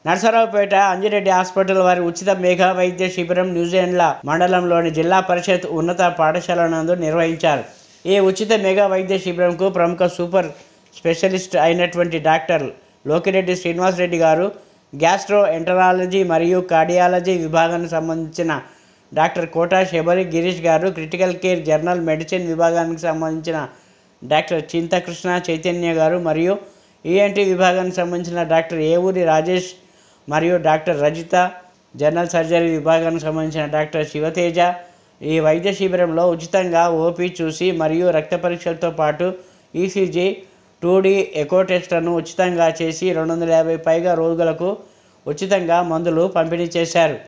Narasaraopet Anji Reddy hospital వారి ఉచిత mega వైద్య శిబిరం న్యూజిలాండ్ల మండలంలోని జిల్లా పరిషత్ ఉన్నత పాఠశాల నందు నిర్వహించారు ఈ ఉచిత మెగా వైద్య శిబిరంకు ప్రముఖ సూపర్ స్పెషలిస్ట్ అయినటువంటి doctor Lokireddy Srinivasareddy garu gastro enterology మరియు కార్డియాలజీ విభాగానికి సంబంధించిన డాక్టర్ కోటా శబరి గిరీష్ గారు క్రిటికల్ కేర్ జనరల్ మెడిసిన్ విభాగానికి సంబంధించిన డాక్టర్ చింతకృష్ణ చైతన్య గారు మరియు ఈఎన్టీ విభాగానికి సంబంధించిన డాక్టర్ ఏవూరి రాజేష్ మరియు డాక్టర్ రజిత జనరల్ సర్జరీ విభాగానికి సంబంధించిన డాక్టర్ శివతేజ ఈ వైద్య శిబిరంలో ఉచితంగా ఓపీ చూసి మరియు రక్త పరీక్షలతో పాటు ఈసీజీ టూ డీ ఎకో టెస్ట్లను ఉచితంగా చేసి రెండు వందల యాభై పైగా రోగులకు ఉచితంగా మందులు పంపిణీ చేశారు